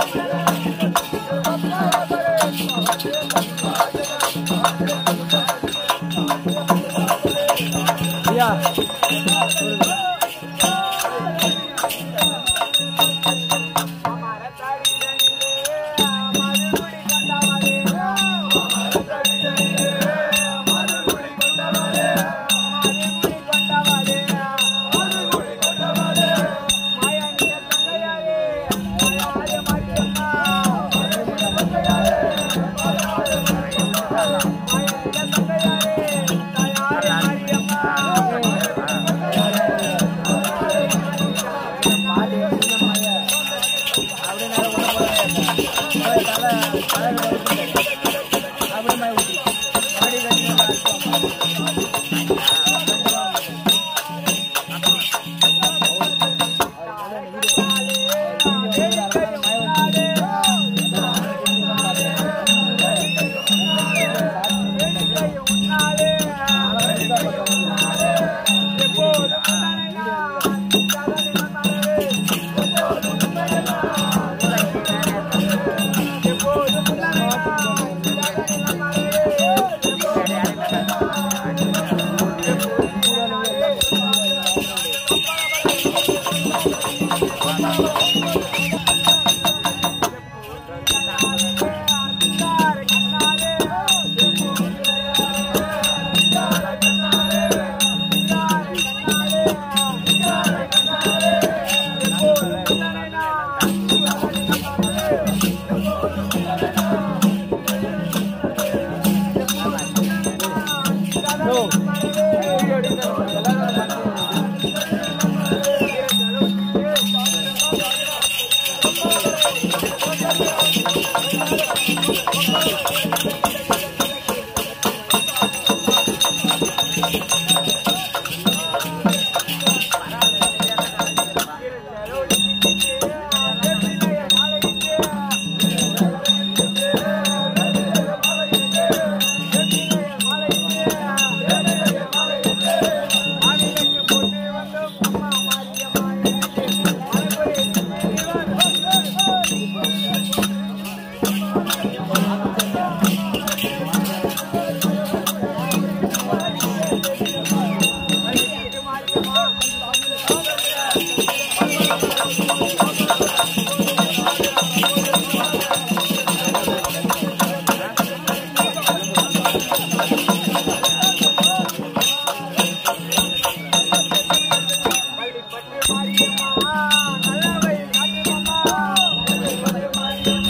ஐயா மாரியம்மா நல்லவை காட்டுமம்மா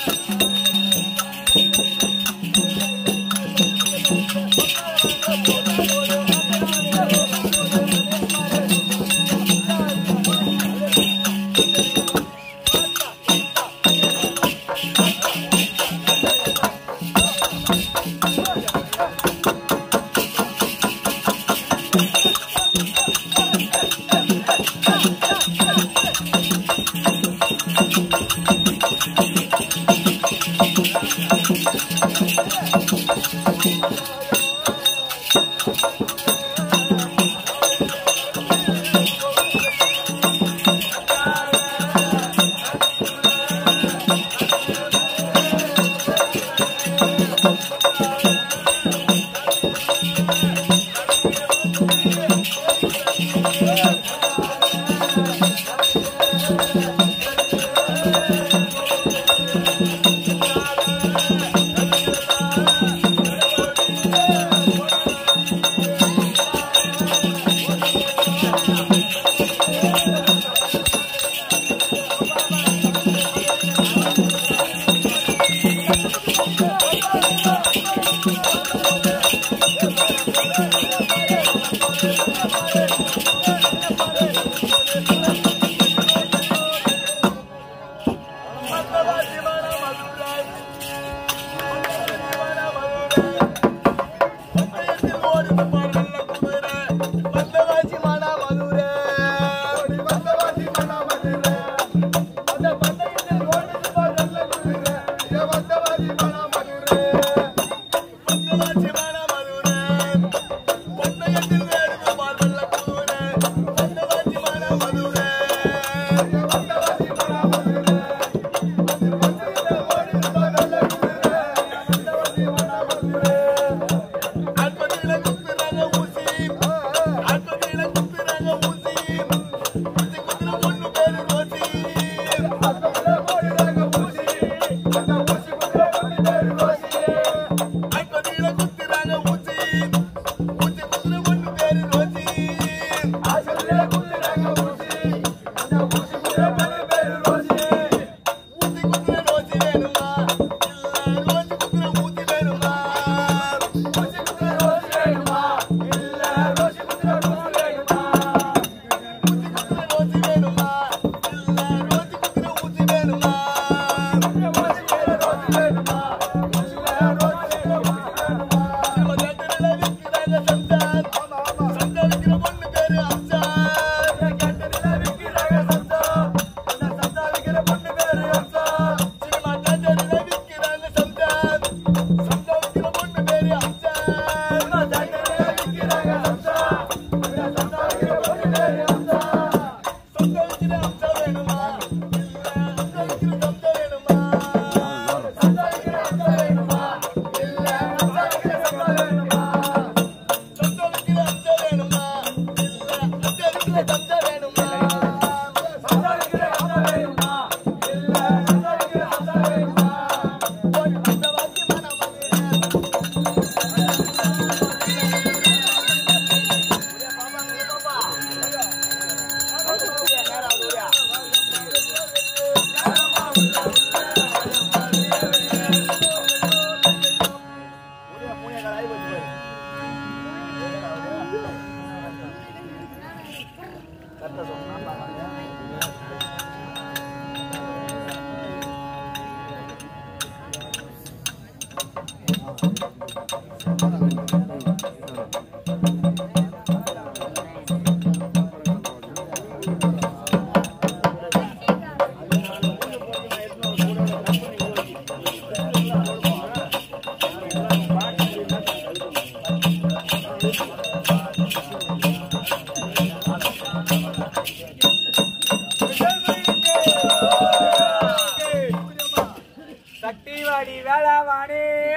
சக்திவாடி வேளவானே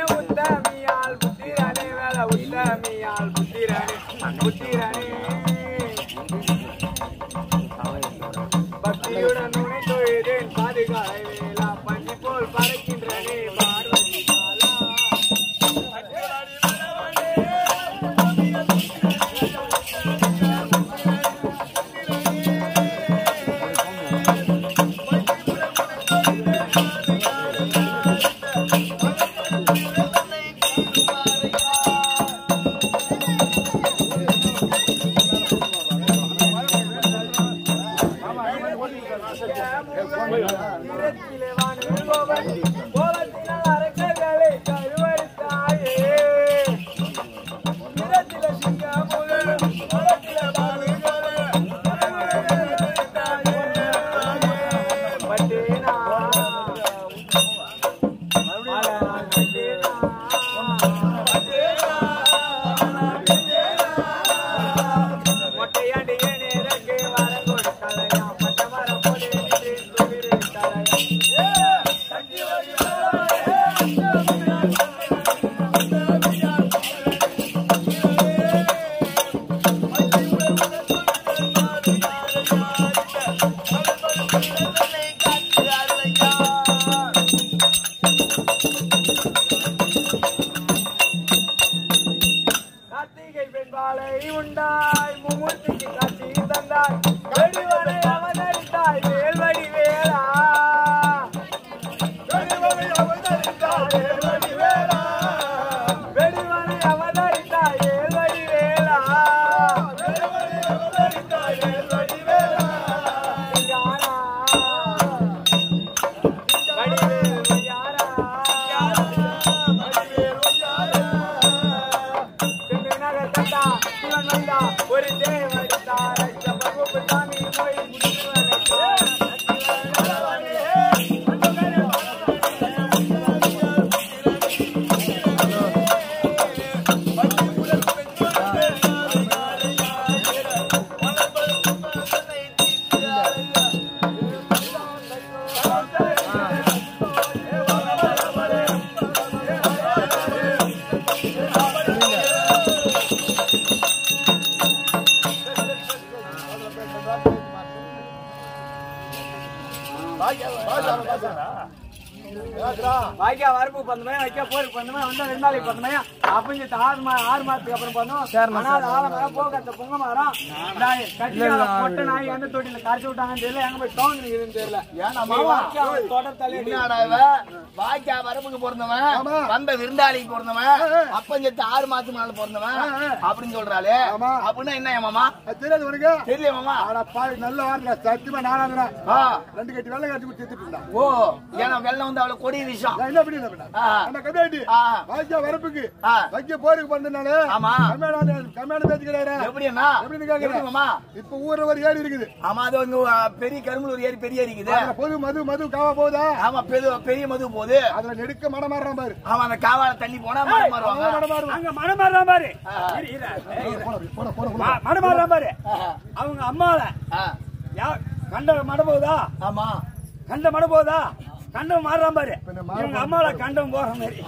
உத்தமியால் புத்திரனே வேள உத்தமியால் புத்திரனே புத்திரனே பக்தியுடன் உனை தொழுதேன் பாதுகாலை வேளா பஞ்சு போல் பறக்கின்றனே பார்வதி பாலா சக்திவாடி வேளவானே அரக்கர்களை கருவறுத்தாயே நிறத்தில சிங்கம் முதல் மரத்தில பாலுகளே கருவறுத்தாயே பட்டேனா மொட்டையாண்டிய நேரக்கு வரம் கொடுத்தலையா மற்ற மரம் போலே நின்று துளிர்த்தலையா தட்டி கார்த்திகை பெண்பாலை உண்டாய் மும்மூர்த்திக்கு காட்சி தந்தாய் வெடிவனை அவதரித்தாய் வேல்வடி வேளா வெடிவனை அவதரித்தாய் வேல்வடி வேளா வெடிவனை அவதரித்தாய் வேல்வடி வேளா வெடிவனை அவதரித்தாய் வேல்வடி வேளா யாரா வடிவேல் யாரா வடிவேல் யாரா நகர் கண்டா சிவன் வந்தா ஒரு தேவடித்தா ரத்த பகுப்பு சாமி போய் வாய்க்கா வரப்பு பந்தமே வைக்க போருக்கு பந்தமே வந்தா ரெண்டு நாளைக்கு பந்தமே அப்பஞ்சு ஆறு மா ஆறு மாசத்துக்கு அப்புறம் பண்ணோம் ஆனா அது ஆழ மரம் போகத்த பொங்க மரம் நாய் கட்டியால பொட்ட நாய் எந்த தொட்டில கரைச்சு விட்டாங்கன்னு தெரியல எங்க போய் டவுன் இருக்குதுன்னு தெரியல ஏன்னா நீ மாமா, வாய்க்கா தொடர் தலையடி என்னடா இவன்? வாய்க்கா வரப்புக்கு பிறந்தவன் வந்த விருந்தாளிக்கு பிறந்தவன் அப்பஞ்சத்து ஆறு மாசம் மேல பிறந்தவன் அப்படின்னு சொல்றாளே அப்படின்னா என்ன என் மாமா அது தெரியாது உனக்கு தெரியல மாமா ஆனா பாரு நல்ல வாரல சத்தியமா நானா ஆ, ரெண்டு கட்டி வெள்ளை கட்டி கொடுத்து செத்துட்டு இருந்தான் ஓ ஏன்னா வெள்ளம் வந்து அவ்வளவு கொடிய விஷயம் நான் என்ன பண்ணி என்ன பண்ண ஆ. அந்த கம்யூனிட்டி ஆ. வாய்க்கா வரப்புக்கு ஆ. வைக்க போருக்கு பண்ணனால ஆமா. கம்மியான கம்மியான பேச்சு கிடையாது எப்படின்னா எப்படின்னு கேக்குறேன். எப்படி மாமா இப்ப ஊர்ல ஒரு ஏரி இருக்குது ஆமா அது வந்து ஆ, பெரிய கரும்பலூர் ஏரி பெரிய ஏரி இருக்குது அதுல பொது மது மது காவா போகுதா ஆமா பெரு- பெரிய மது போகுது அதுல நெடுக்க மடம் மாறுறான் பாரு ஆமா அந்த காவால தள்ளி போனா மரம் மாறுவாங்க மடம் மாறுவான் அங்க மனம் மாறான் பாரு இரு, இரு. போன போன போன ம- மனம் மாறான் பாரு ஆஹா. அவங்க அம்மால ஆ, யா கண்ட மட போகுதா ஆமா கண்ட மட போகுதா கண்டம் மாறான் பாரு பின்ன மாற இவங்க அம்மால கண்டம் போற மாதிரி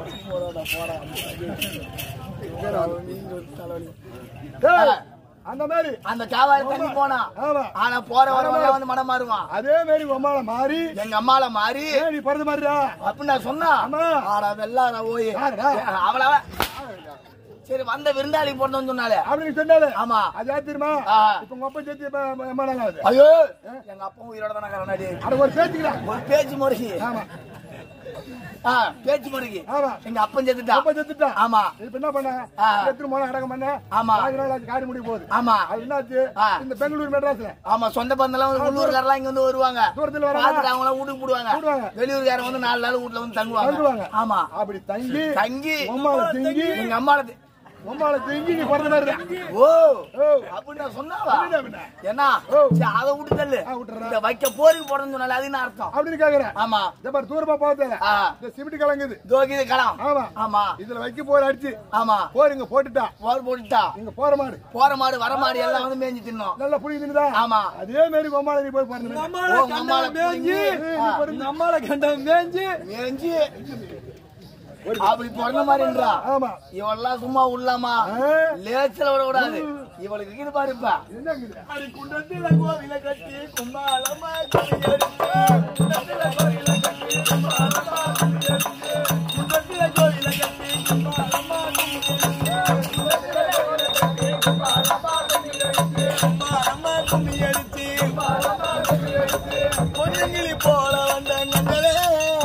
டேய், அந்த மாதிரி அந்த காவால தள்ளி போனா ஆமா ஆனா போற வரவங்க வந்து மனம் மாறுவான் அதே மாதிரி உமால மாறி எங்க அம்மால மாறி ஏய், நீ பிறந்த மாதிரிடா அப்படின்னு நான் சொன்னா ஆமா. ஆடா வெள்ளா நான் போய் யாருடா? அவள சரி வந்த விருந்தாளி போடணும்னு சொன்னாலே அப்படின்னு சொன்னாலே ஆமா அது யார் தெரியுமா ஆ. இப்ப உங்க அப்பா சேர்த்து இப்ப எம்மா நாள் ஆகுது ஐயோ எங்க அப்பா உயிரோட தானே கரநாடி அட ஒரு பேச்சுக்கிறா ஒரு பேச்சு முறைக்கு ஆமா ஆ, பேச்சு முறைக்கு ஆமா எங்க அப்பன் செத்துட்டா அப்பா செத்துட்டா ஆமா இப்ப என்ன பண்ண ஆ. எத்தனை போன அடக்கம் பண்ண ஆமா. நாலு நாள் ஆச்சு காரி முடிய போகுது ஆமா அது என்னாச்சு ஆ. இந்த பெங்களூர் மெட்ராஸ்ல ஆமா சொந்த பந்தெல்லாம் வந்து உள்ளூர்காரெல்லாம் இங்க வந்து வருவாங்க தூரத்துல வர பாத்துட்டு அவங்க எல்லாம் வீட்டுக்கு போடுவாங்க போடுவாங்க. வெளியூர்காரங்க வந்து நாலு நாள் வீட்டுல வந்து தங்குவாங்க தங்குவாங்க. ஆமா அப்படி தங்கி தங்கி உம்மால திங்கி எங்க அம்மால உம்மால திங்கி நீ பிறந்த மாதிரி ஓ ஓ அப்படின்னு நான் சொன்னாவா அப்படின்னா பின்ன. என்ன ஓ. சரி, அதை விட்டு தள்ளு ஆ, விட்டுறேன். இந்த வைக்க போருக்கு போடணும்னு சொன்னால அது என்ன அர்த்தம் அப்படின்னு கேக்குறேன் ஆமா இந்த மாதிரி தூரமா போகல ஆ. இந்த சிமெண்ட் கலங்குது தோகிது களம் ஆமா ஆமா இதுல வைக்க போர் அடிச்சு ஆமா போருங்க போட்டுட்டா போர் போட்டுட்டா நீங்க போற மாடு போற மாடு வர மாடு எல்லாம் வந்து மேய்ஞ்சு தின்னோம் நல்லா புடி தின்னுதா ஆமா அதே மாதிரி உம்மால நீ போய் பிறந்த ஓ, உங்க அம்மால புடுங்கி, ஆ, நம்மள கண்டம் மேஞ்சி மேய்ஞ்சு அப்படி பிறந்த மாதிரின்றா ஆமா இவெல்லாம் சும்மா உள்ளாமா ஆ. லேசில விட கூடாது இவளுக்கு இருக்குது பாரு இப்ப என்னங்குது அடி குண்டத்தில கோவில கட்டி கும்பாலமா குடியெடுத்து. குண்டத்தில கோவில கட்டி கும்பாலமா குடியெடுத்து. குண்டத்தில கோவில கட்டி கும்பாலமா குடியெடுத்து. குண்டத்தில கோவில கட்டி கும்பாலமா குடியெடுத்து. கும்பாலமா குடியெடுத்து. கும்பாலமா குடியெடுத்து. பொன்னுங்கிளி போல வந்த நங்களே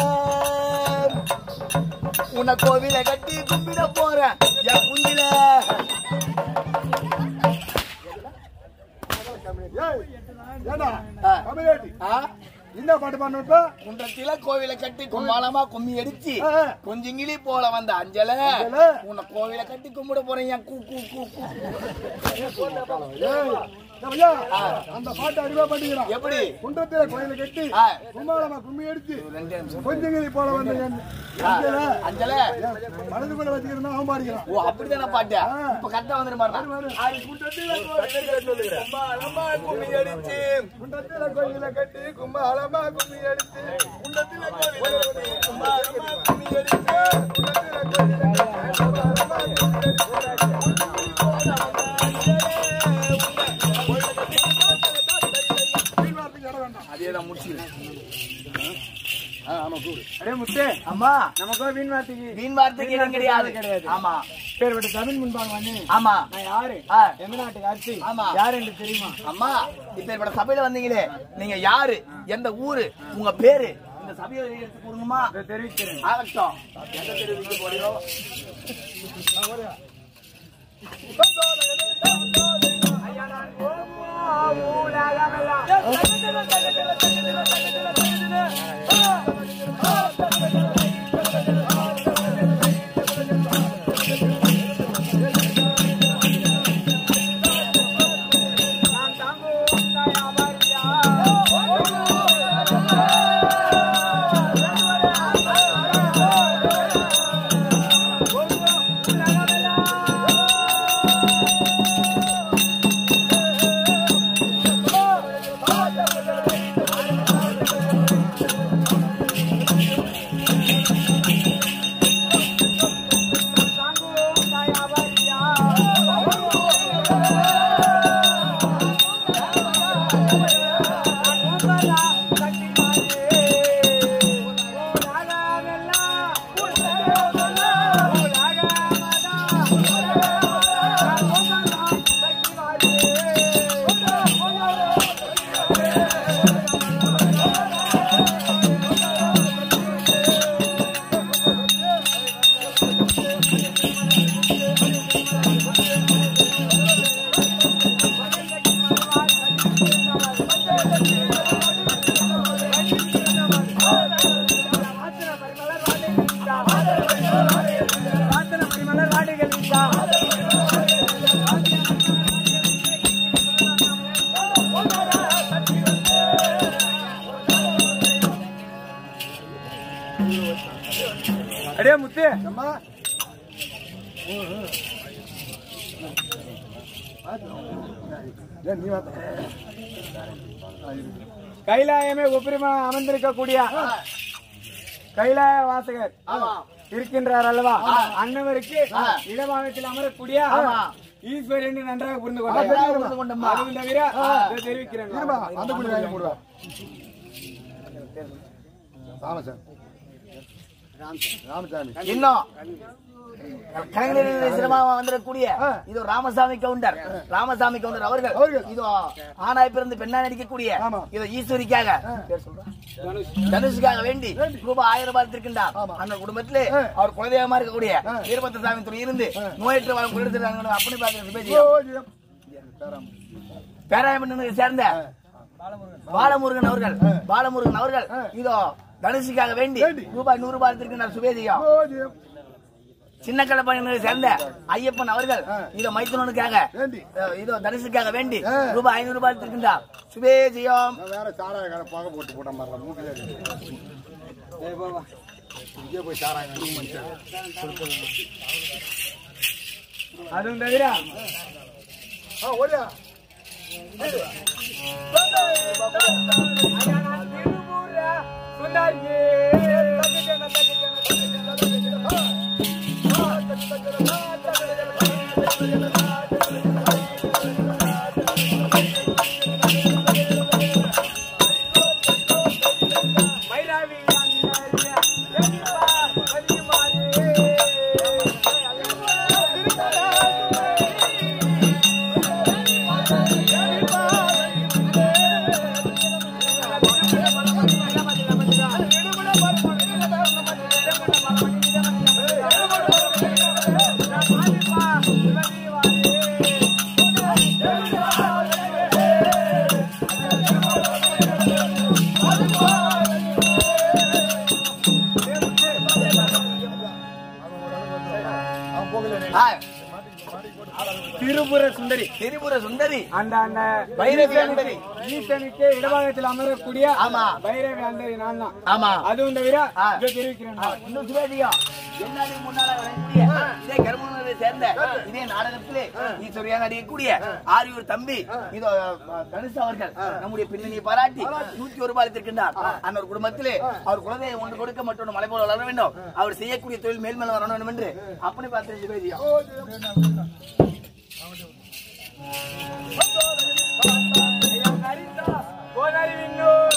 உன்னை கோவில கட்டி கும்பிட போறேன் என் குண்டில ஏய் ஏடா ஆ. கமிலேட்டி ஆ? என்ன பாட்டு பாடணும் இப்ப குன்றத்தில கோவில கட்டி கும்பாலமா கும்மி அடிச்சு ஆ, ஆ. கொஞ்சங்கிளி போல வந்த அஞ்சல அஞ்சல. உன்னை கோவில கட்டி கும்பிட போறேன் என் கூ கூ கூ கூ ஏய், ஐயா, அந்த பாட்டு அறிவா பண்ணிக்கிறான் எப்படி குன்றத்தில கோயில கட்டி ஆ. கும்பாலமா கும்மி அடிச்சு ரெண்டு நிமிஷம் கொஞ்சம் போல வந்து என் ஆ, அஞ்சல, அஞ்சல என் மனதுக்குள்ள வச்சுக்கிறேன் அவன் பாடிக்கிறான் ஓ அப்படிதானே பாட்டு இப்ப கரெக்டா வந்துரு பாருங்க குன்றத்தில கோயில கட்டி கும்பாலமா கும்மி அடிச்சு குன்றத்தில கோயில கட்டி கும்பாலமா கும்மி அடிச்சு குன்றத்தில கோயில கட்டி கும்பாலமா அதேதான் முடிச்சு அடே முத்து அம்மா நமக்கோ வீண் வார்த்தைக்கு வீண் வார்த்தைக்கு இடம் கிடையாது கிடையாது. ஆமா பேர்பட்ட தமிழ் முன்பாங்க வந்து ஆமா நான் யாரு ஆ. எந்த நாட்டுக்கு ஆட்சி ஆமா. யாரு என்று தெரியுமா அம்மா இப்ப இப்ப சபையில வந்தீங்களே நீங்க யாரு எந்த ஊரு உங்க பேரு இந்த சபையை எடுத்து கொடுங்கம்மா இதை தெரிவிக்கிறேன் ஆகட்டும் எந்த தெரிவிக்க போறீங்களோ அடே முத்து அம்மா ஏன் நீ வாத்த கைலாயமே உபரிமா அமர்ந்திருக்கக்கூடிய கைலாய வாசகர் ஆமா இருக்கின்றார் அல்லவா அன்னவருக்கு ஆ. இடமாகத்தில் அமரக்கூடிய ஆமா. ஈஸ்வர் என்று நன்றாக புரிந்து ஆ, கொண்டார் தெரியும். புரிந்து கொண்டோம்மா. அதுவும் தவிர இதை தெரிவிக்கிறேன் இருமா அந்த குடி வாங்கி போடுவா ராமசாமி ராமசாமி இன்னும் கலைஞரின் சினிமாவா வந்துடக்கூடிய ஆ. இது ராமசாமி கவுண்டர் ராமசாமி கவுண்டர் அவர்கள் அவர்கள். இதோ ஆணாய் பிறந்து பெண்ணா நடிக்கக்கூடிய ஆமா. இதோ ஈஸ்வரிக்காக பேர் சொல்றா? தனுஷுக்காக வேண்டி ரூபாய் ஆயிரம் ரூபாய் இருக்கின்றார் ஆமா. அந்த குடும்பத்திலே ஆ. அவர் குலதெய்வமா இருக்கக்கூடிய ஆ. வீரபத்திர சாமி துணை இருந்து நோயற்ற வாழும் குளிர்த்திருக்காங்க அப்படி பாக்குறது பேசி ஜோதியம். பேராம். பேராயமன்னனுக்கு சேர்ந்த பாலமுருகன் அவர்கள் பாலமுருகன் அவர்கள் இதோ தனுஷுக்காக வேண்டி வேண்டி. ரூபாய் நூறு ரூபாய் இருக்கின்றார் சுபேதியம் ஜோதியம். சின்ன கலப்பணியை சேர்ந்த ஐயப்பன் அவர்கள் ஆ. இதோ மைத்துனனுக்காக வேண்டி அஹ், இதோ தனுஷுக்காக வேண்டி ஆ. ரூபாய் ஐநூறு ரூபாய் இருக்கின்றார் சுபேஜியம் நான் வேற சாராய கடை பாக்க போட்டு போட்டேன் பாருங்க மூக்கில இங்கே போய் சாராய கடை மனுஷன். அதுவும் தவிர ஆ ஓடியா ஆ ஆ, திருபுர சுந்தரி திரிபுர சுந்தரி அந்த அந்த பைரவி அந்தரி. ஈசனுக்கு இடபாகத்தில் அமரக்கூடிய ஆமா. பைரவி அந்தரி நான் தான் ஆமா அதுவும் தவிர ஆ. இதோ தெரிவிக்கிறேன் நான். இன்னும் சிவாஜியா என்னாடி முன்னால வரக்கூடிய இதே கருமணத்தை சேர்ந்த இதே நாடகத்திலே ஈஸ்வரியா நடிக்கக்கூடிய ஆரியூர் தம்பி இதோ அஹ், தனுஷ் அவர்கள் நம்முடைய பின்னணியை பாராட்டி நூத்தி ஒரு ரூபாய் இருக்கின்றார் அந்த ஒரு குடும்பத்திலே அவர் குழந்தையை ஒன்று கொடுக்க மற்றொன்று மலை போல வளர வேண்டும் அவர் செய்யக்கூடிய தொழில் மேல்மேல வர வேண்டும் என்று அப்படி பார்த்து சிவாஜியா ஐயா, சரிதா. கோதாரி விண்ணூர்.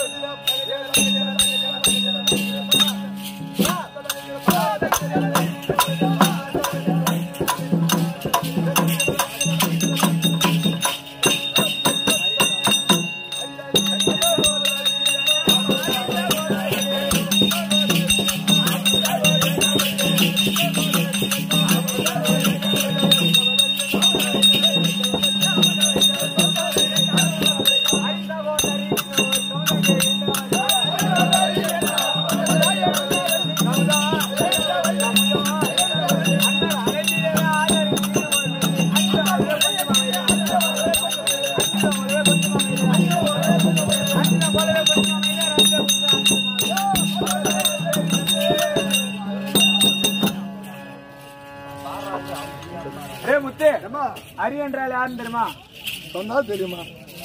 ரே முத்து அரி என்றால் யாருன்னு தெரியுமா சொன்னா தெரியுமா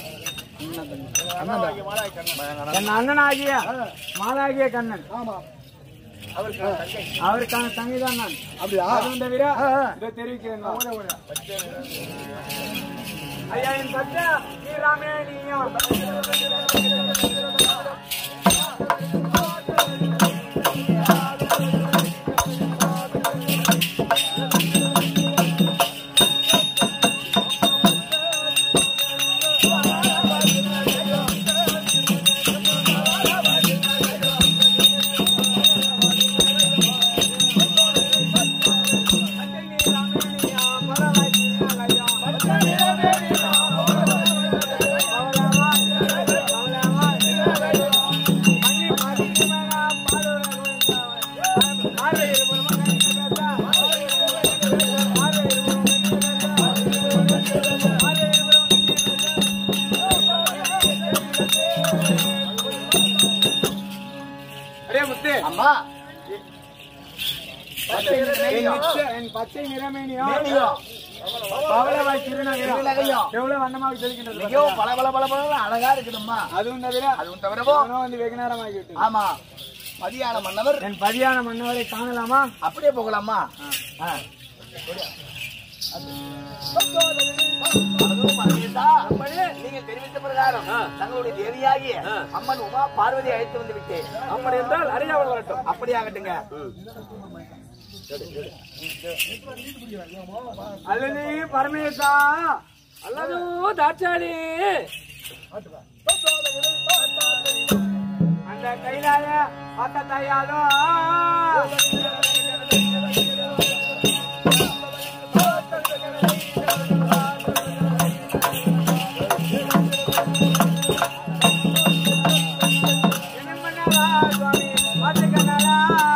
என் அண்ணனாகிய மாலாகிய கண்ணன் ஆமா அவருக்கான தங்கிதான் நான் அப்படியா அதுவும் தவிர இதை தெரிவிக்கிறேன் நான். ஐயா என் பச்சை ஸ்ரீராமே நீயும் அரே முத்து அம்மா என் நிச்ச- என் பச்சை நிறமேனியும் மேனியும் பவளவாய் திருநகையும் திருநகையும் எவ்வளவு வண்ணமாக சொல்கின்றது மிகவும் பல பல பல பல அழகா இருக்குதும்மா அதுவும் தவிர அதுவும் தவிரவோ அவனும் வந்து வெகு நேரமாகிவிட்டது ஆமா மதியான மன்னவர் என் பதியான மன்னவரை காணலாமா அப்படியே போகலாமா ஆ. அதுவும் பரமேசா, நீங்கள் தெரிவித்த பிரகாரம் தங்களுடைய தேவியாகிய அம்மன் உமா பார்வதி அழைத்து வந்து விட்டேன் அப்படி என்றால் அறியாமல் வரட்டும் அப்படியாகட்டுங்க அல்லது பரமேசா அல்லது தாட்சாணி அந்த கைலாய பத்த தையாலோ சுவாமி பார்த்துக்கண்ணா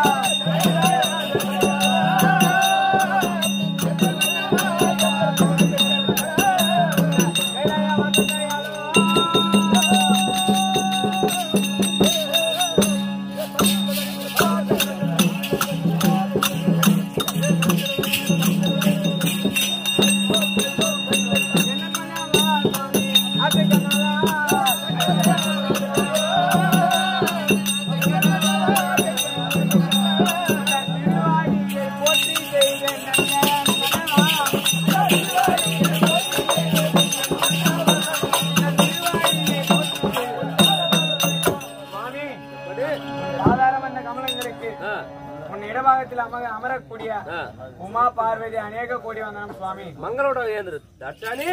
சுவாமி சாதாரண இந்த கமலங்களுக்கு உன் இடபாகத்தில் அமர அமரக்கூடிய உமா பார்வதி அநேக கோடி வந்தனம் சுவாமி ಮಂಗಳೂರು ಏನ್ರಿ ದರ್ಶಾನಿ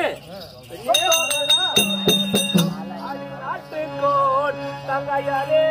நாட்டுக்கோட் தங்கையாரே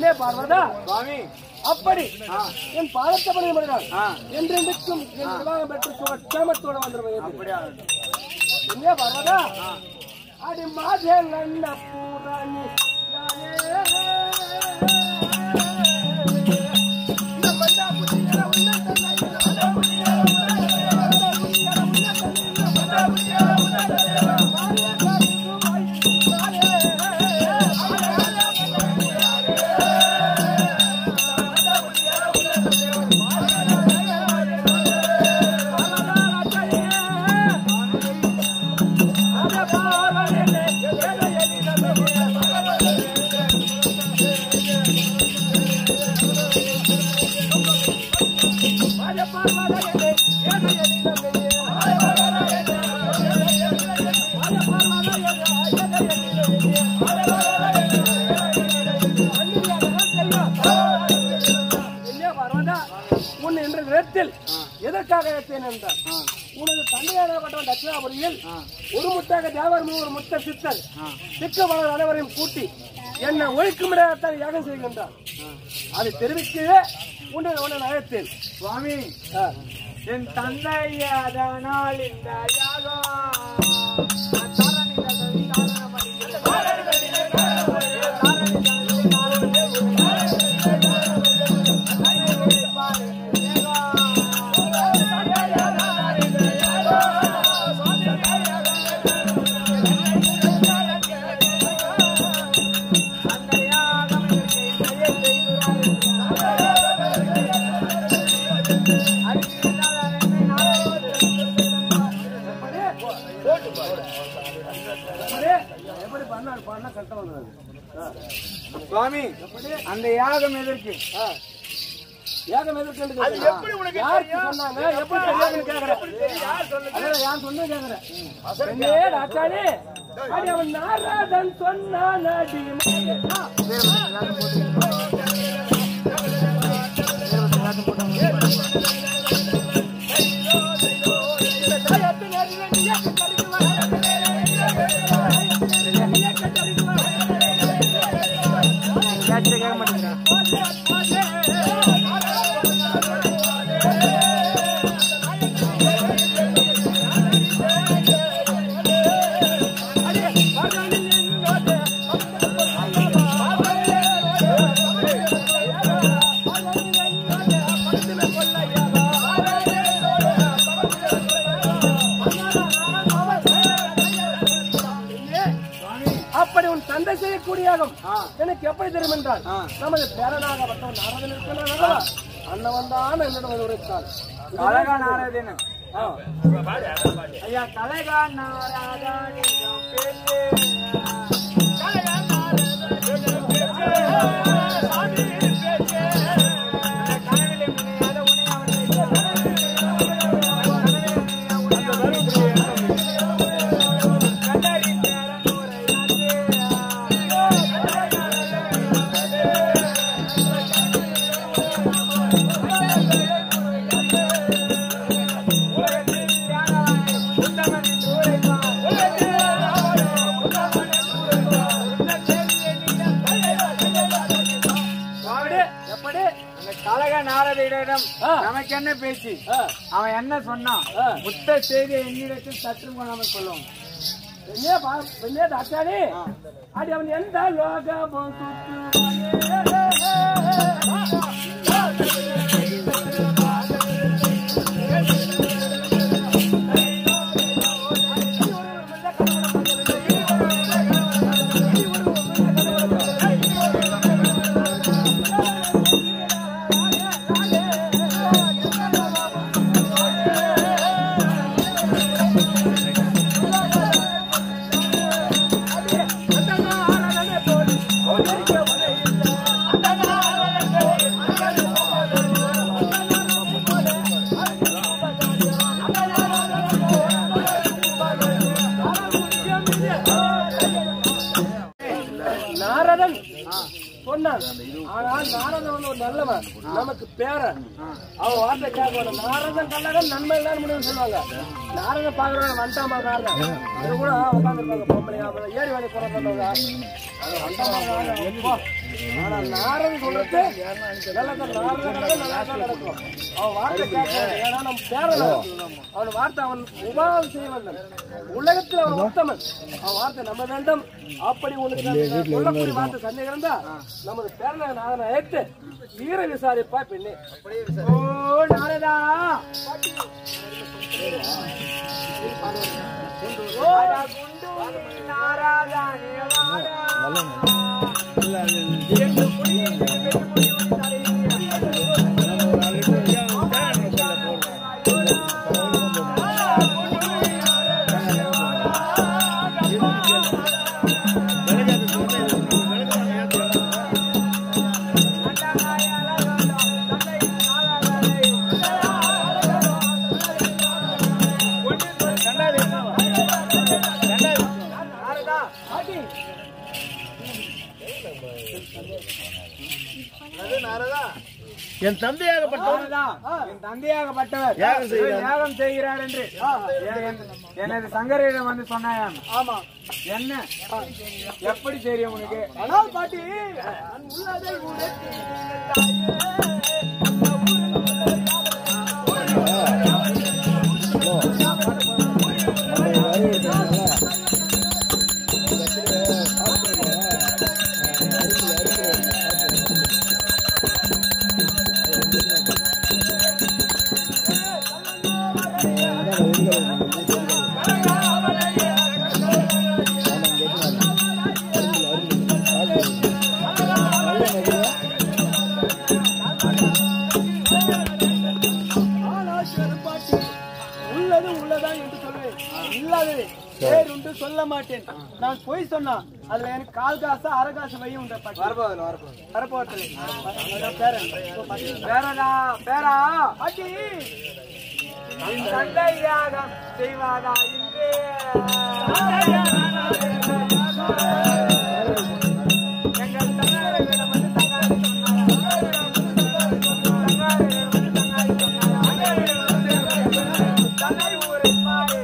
இல்லையே பார்வதா சுவாமி அப்படி என் பாதத்தை பணி பண்ணுகிறான் என்றென்றுக்கும் என் விவாகம் பெற்று சுக கேமத்தோட வந்துடுவேன் இல்லையா பார்வதா அடி மாதே நல்ல பூராணி இல்லையா பார்வதா உன் என்ற நேரத்தில் எதற்காக வைத்தேன் என்றார் உனது தந்தையானப்பட்டவன் தட்சிணாபுரியில் ஒரு முட்டாக தேவர் ஒரு முட்ட சித்தன் சிக்க வளர் அனைவரையும் கூட்டி என்னை ஒழிக்கும் இடத்தான் யாகம் செய்கின்றார் அதை தெரிவிக்கவே உன்னை உன்னை அழைத்தேன் சுவாமி ஆ. என் தந்தை அதனால் இந்த யாகம் அப்படியே எப்படி பண்ணாரு பண்ணா கரெக்டா வந்துடுது சுவாமி அந்த யாகம் எதற்கு ஏகம் எதிர்க்கு அது எப்படி உனக்கு யாருக்கு சொன்னாங்க எப்படி தெரியாதுன்னு கேக்குறேன் அதான் யார் சொன்னது கேக்குறேன் என்னே ராஜானே அடி அவன் நாராதன் சொன்னான் அடி மகனா. அப்படி உன் தந்தை செய்யக்கூடிய யாகம் எனக்கு எப்படி தெரியும் என்றால் நமது பேரனாகப்பட்டவன் நாரதன் இருக்கிறான் அண்ணவன் தான் என்னிடம் வந்து உரைத்தான் கலகா நாரதன் ஆ. ஐயா கலகா நாரதன் எப்படி? எப்படி அந்த கலக நாரதிடம் ஆ. நமக்கு என்ன பேச்சு ஆ. அவன் என்ன சொன்னான் ஆ. முத்த செய்தி என்னிடத்தில் சற்று கொள்ளாமல் சொல்லுவோம் பெண்ணே பா- பெண்ணே டாக்டரே அடி அவன் எந்த லோகமும் சுற்றுவானே. நாரதன் சொன்னான் ஆனால் நாரதன் வந்து ஒரு நல்லவன் நமக்கு பேரன் அவன் வார்த்தை கேட்கணும் நாரதன் கல்லகன் நன்மை தான் முடியும் சொல்லுவாங்க நாரதன் பாக்குறவங்க வந்துட்டான் பாரு நாரதன் இது கூட உட்காந்துருப்பாங்க பொம்பளை அப்புறம் ஏறி வேலை போற பண்ணுவாங்க அது வந்துட்டான் பாரு நாரதன். போ. ஆனா நாரதன் சொல்றது நல்லதான் நாரதன் கல்லகன் நல்லா தான் நடக்கும் அவன் வார்த்தை கேட்கணும் ஏன்னா நம்ம பேரன் அவன். அவன் வார்த்தை அவன் உபாதம் செய்வல்லன் உலகத்தில் அவன் உத்தமன் அவன் வார்த்தை நம்ப வேண்டும் அப்படி உனக்கு நான் சொல்லக்கூடிய வார்த்தை சந்தேகம் இருந்தா நமது பேரனை நாதனை ஏற்று வீர விசாரிப்பா பெண்ணே ஓ நாரதா அட குண்டு நாராதா நேவாரா. என்று புரியும் என்று புரியும் என் தந்தையாகப்பட்டவன் நாரதா, என் தந்தையாகப்பட்டவர் யாகம் செய்கிறார். யாகம் செய்கிறார் என்று என்- எனது சங்கரிடம் வந்து சொன்னாயாம் ஆமா என்ன எப்படி தெரியும் உனக்கு ஆனால் பாட்டி நான் உள்ளதை உனக்கு ஆனால் கருப்பாட்டி உள்ளது உள்ளதா என்று சொல்வேன் இல்லாதது வேறுண்டு சொல்ல மாட்டேன் நான் பொய் சொன்னா அதுல எனக்கு கால் காசு அரை காசு வையும் உண்டு பாட்டி வரப்போதில்லை வரப்போதில்லை வரப்போவதில்லை பேரன் பேரடா பேரா பாட்டி என் தந்தை யாகம் செய்வாதா இன்று எங்கள் தந்தையரிடம் வந்து தங்காரி தந்தை ஊரை பாரு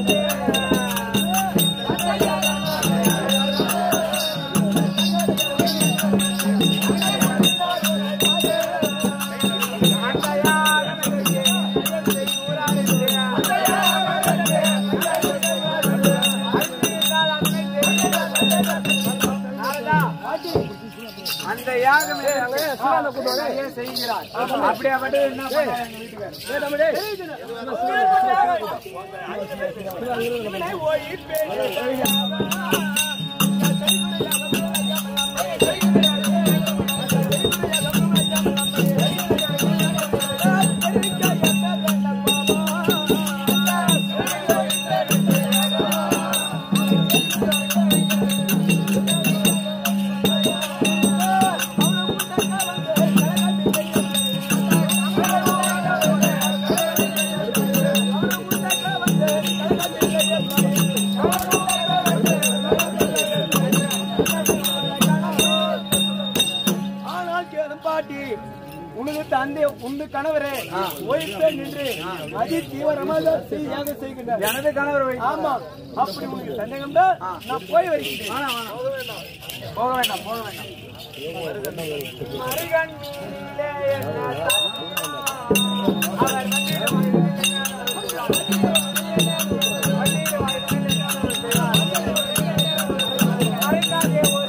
அந்த யாகம் செய்கிறார் அப்படியே மட்டும் என்ன பண்ணாரு எங்க வீட்டுக்காரர் ஆனால் கேளும் பாட்டி உனது தந்தை உனது கணவரே ஓய்ப்பே நின்று அதி தீவிரமாக செய்யாக செய்கின்றார் எனது கணவர் வை- ஆமா அப்படி உனக்கு சந்தேகம் தான் நான் போய் வருகிறேன் போக வேண்டாம் போக வேண்டாம் மருகன் மீதிலே என்ன அவர் வந்து மறைக்காதே ஒரு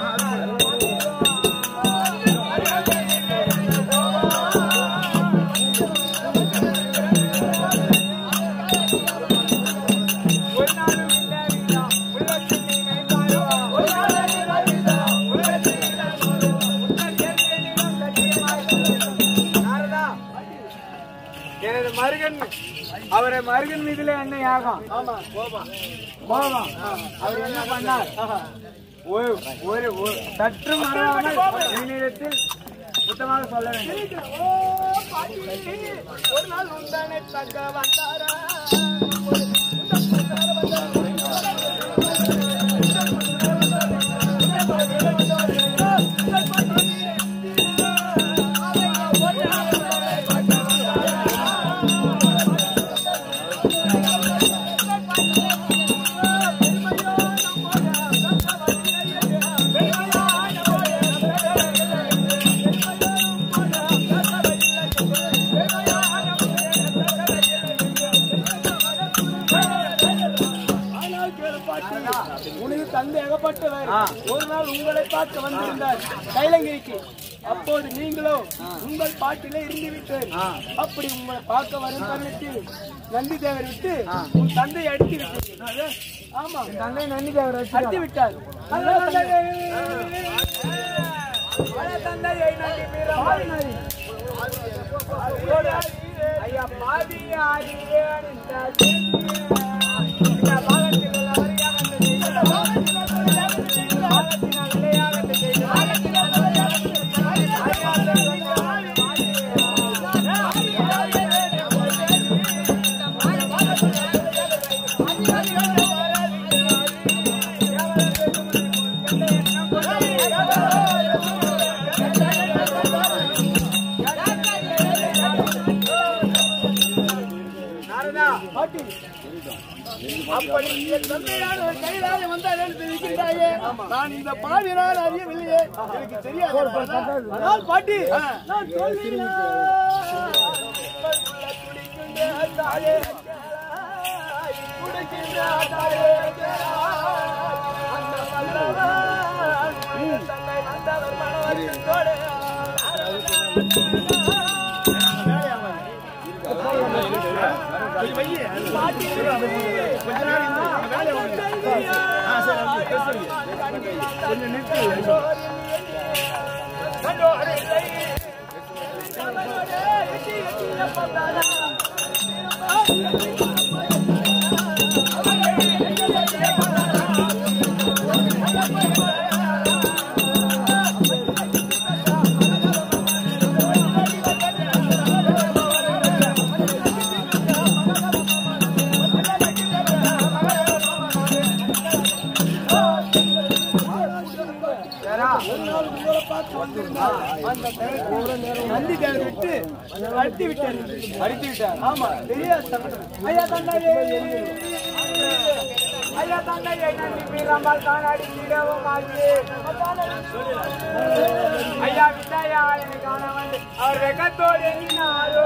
ஒரு நாளும் இல்லை வீணா, உள்ளத்தில் நீ நினைத்தாயோ. ஒரு நாளும் இல்லை வீணா, உள்ளத்தில் நீ நினைத்தாயோ. உன்னை கேள்வி என்னிடம் சத்தியமாய் சொல்லுகிறேன். நாரதா, எனது மருகன் அவரை மருகன் மீதுல என்ன யாகம் ஆமா கோபம் கோபம் அவர் என்ன பண்ணார் ஒரு ஒரு ஒரு சற்று மறவாமல் என்னிடத்தில் சுத்தமாக சொல்ல வேண்டும் ஓ பாட்டி ஒரு நாள் உண்டானே தக்க வந்தாரா ஒரு என்பவர் ஒரு நாள் உங்களை பார்க்க வந்திருந்தார் கைலங்கிரிக்கு அப்போது நீங்களோ உங்கள் பாட்டிலே இருந்து விட்டேன் அப்படி உங்களை பார்க்க வரும் தருணத்தில் நந்தி தேவர் விட்டு உன் தந்தை அடித்து விட்டீர்கள் ஆமா தந்தை நந்தி தேவர் அடித்து விட்டார் தந்தையை நன்றி மீறமாய் ஐயா பாதி ஆடியேன் இந்த இந்த பாகத்தில் உள்ளவரையாக இந்த பாகத்தினால் விளையாக இந்த அப்படி என் தந்தையான ஒரு கையிலாக வந்தார் என்று தெரிவிக்கின்றாயே நான் இந்த பாவினால் அறியவில்லையே எனக்கு தெரியாது ஆனால் பாட்டி நான் சொல்லினா தாயே குடிக்கின்ற தாயே அந்த வல்லவன் தன்னை வந்தவர் மனவர்க்கத்தோடு நந்தி தேவர் விட்டு அடித்து விட்டார் அடித்து விட்டார் ஆமா தெரியாது ஐயா தந்தையே ஐயா தந்தையை நன்றி மீறாமல் தான் அடித்திடவும் ஆகியே ஐயா விட்டாயா காண வந்து அவர் வெக்கத்தோடு எண்ணினாரோ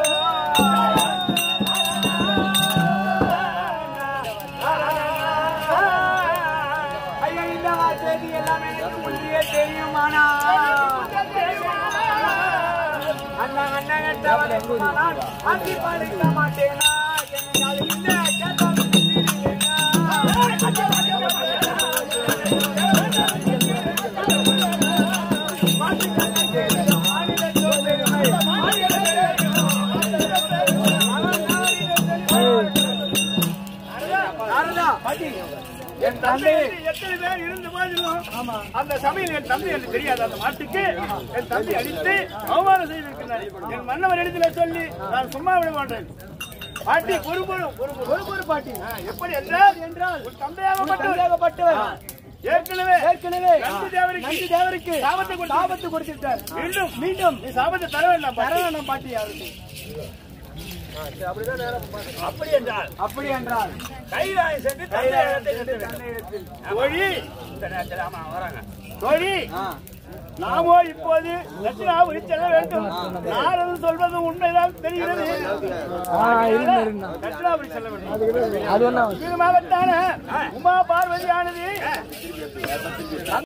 ஐயா இந்த செய்தி எல்லாம் எனக்கு முன்னே தெரியுமானா அண்ணன் அண்ணன் கட்டவன் அங்கி படிக்க மாட்டேனா என்னை அது இந்த கேட்டாலும் என் தந்தை எத்தனை பேர் இருந்து போதிலும் அந்த சமயம் என் தந்தை என்று தெரியாது அந்த மாட்டுக்கு என் தந்தை அடித்து அவமானம் செய்திருக்கிறார் என் மன்னவர் இடத்துல சொல்லி நான் சும்மா விட மாட்டேன் பாட்டி பொறுப்பொரு பொறுப்பொரு பாட்டி எப்படி என்றால் என்றால் ஒரு தந்தையாகப்பட்டவர் ஏற்கனவே ஏற்கனவே நந்தி தேவருக்கு நந்தி தேவருக்கு சாபத்தை கொடுத்து சாபத்தை கொடுத்துட்டார் மீண்டும் மீண்டும் நீ சாபத்தை தர வேண்டாம் தர வேண்டாம் பாட்டி யாருக்கு அப்படி என்றால் அப்படி என்றால் கைலாயம் சென்று தந்தையிடத்தை சென்று தோழி இந்த நேரத்தில் ஆமா வராங்க தோழி நாமோ இப்போது தட்சிணாபுரி செல்ல வேண்டும் நாரது சொல்வது உண்மைதான் தெரிகிறது தட்சிணாபுரி செல்ல வேண்டும் இது மாவட்டான உமா பார்வதியானது